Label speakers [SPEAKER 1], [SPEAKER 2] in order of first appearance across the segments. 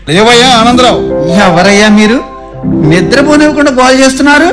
[SPEAKER 1] లేవయ్యా ఆనందరావు
[SPEAKER 2] ఎవరయ్యా మీరు నిద్రపోనివ్వకుండా గోల్ చేస్తున్నారు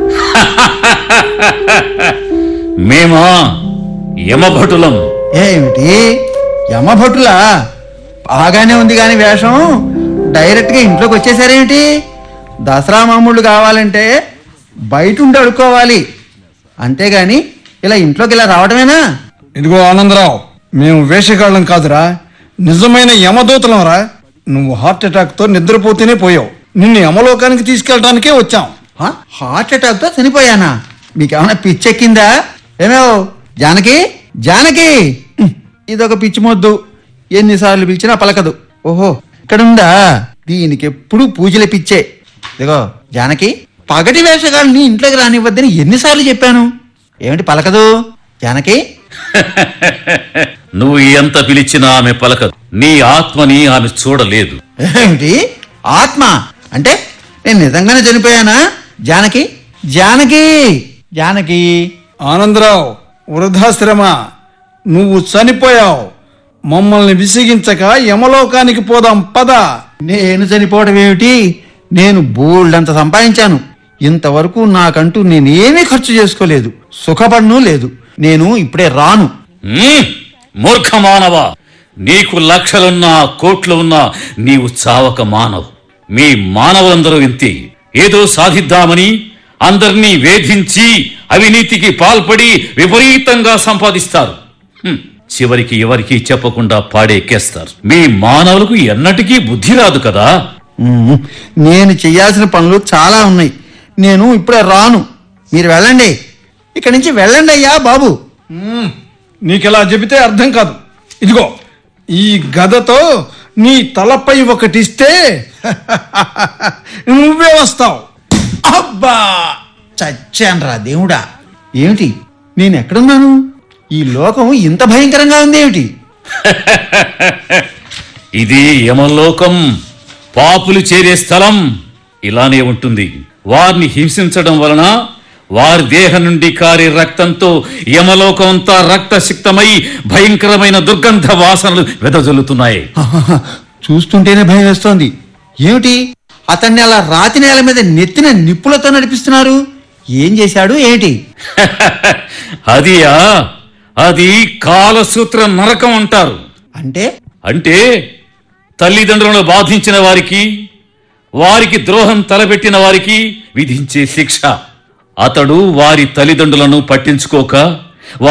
[SPEAKER 3] మేమా యమభటులం
[SPEAKER 2] ఏమిటి యమభటులా బాగానే ఉంది కాని వేషం డైరెక్ట్ గా ఇంట్లోకి వచ్చేసారేమిటి దసరా మామూళ్ళు కావాలంటే బయట ఉండి అడుక్కోవాలి అంతేగాని ఇలా ఇంట్లోకి ఇలా రావడమేనా
[SPEAKER 1] ఇదిగో ఆనందరావు మేము వేషగాళ్ళం కాదురా నిజమైన యమదూతలం రా నువ్వు హార్ట్ అటాక్ తో నిద్రపోతూనే పోయావు నిన్ను యమలోకానికి తీసుకెళ్ళడానికే వచ్చాం
[SPEAKER 2] హ? హార్ట్ అటాక్ తో చనిపోయానా మీకేమైనా పిచ్చెక్కిందా ఏమేవ్ జానకి జానకి హ్మ్, ఇదొక పిచ్చి మొద్దు ఎన్నిసార్లు పిలిచినా పలకదు ఓహో ఇక్కడుందా దీనికి ఎప్పుడు పూజల పిచ్చే ఇదిగో జానకి పగటి వేషగాళ్ళని ఇంట్లోకి రానివ్వద్దని ఎన్నిసార్లు చెప్పాను ఏమిటి పలకదు జానకి
[SPEAKER 3] నువ్వు ఎంత పిలిచినా ఆమె పలకదు నీ ఆత్మని ఆమె చూడలేదు
[SPEAKER 2] ఏమిటి ఆత్మ అంటే నేను నిజంగానే చనిపోయానా జానకి జానకి జానకి
[SPEAKER 1] ఆనందరావు వృద్ధాశ్రమ నువ్వు చనిపోయావు మమ్మల్ని విసిగించక యమలోకానికి పోదాం పద
[SPEAKER 2] నేను చనిపోవడం ఏమిటి నేను బోల్డంత సంపాదించాను ఇంతవరకు నాకంటూ నేనేమీ ఖర్చు చేసుకోలేదు సుఖపడను లేదు నేను ఇప్పుడే రాను
[SPEAKER 3] మ్మ్! మూర్ఖ మానవ నీకు లక్షలున్నా కోట్లు ఉన్నా నీవు చావక మానవు మీ మానవులందరూ ఇంతే ఏదో సాధిద్దామని అందరినీ వేధించి అవినీతికి పాల్పడి విపరీతంగా సంపాదిస్తారు హ్మ్. చివరికి ఎవరికి చెప్పకుండా పాడేకేస్తారు మీ మానవులకు ఎన్నటికీ బుద్ధి రాదు కదా
[SPEAKER 2] ఉమ్, నేను చేయాల్సిన పనులు చాలా ఉన్నాయి నేను ఇప్పుడే రాను మీరు వెళ్ళండి ఇక్కడి నుంచి వెళ్ళండి అయ్యా బాబు
[SPEAKER 1] నీకెలా చెబితే అర్థం కాదు ఇదిగో ఈ గదతో నీ తలపై ఒకటిస్తే నువ్వే వస్తావు
[SPEAKER 2] అబ్బా చచ్చాన్రా దేవుడా ఏమిటి నేను ఎక్కడున్నాను ఈ లోకం ఇంత భయంకరంగా ఉంది ఏమిటి
[SPEAKER 3] ఇది యమలోకం పాపులు చేరే స్థలం ఇలానే ఉంటుంది వారిని హింసించడం వలన వారి దేహం నుండి కారే రక్తంతో యమలోకం అంతా రక్తసిక్తమై భయంకరమైన దుర్గంధ వాసనలు వెదజల్లుతున్నాయి
[SPEAKER 2] ఆహాహా, చూస్తుంటేనే భయం వేస్తోంది ఏమిటి అతన్ని అలా రాతి నేల మీద నెత్తిన నిప్పులతో నడిపిస్తున్నారు ఏం చేశాడు ఏమిటి
[SPEAKER 3] అదియా అది కాలసూత్ర నరకం అంటారు
[SPEAKER 2] అంటే
[SPEAKER 3] అంటే తల్లిదండ్రులను బాధించిన వారికి వారికి ద్రోహం తలపెట్టిన వారికి విధించే శిక్ష అతడు వారి తల్లిదండ్రులను పట్టించుకోక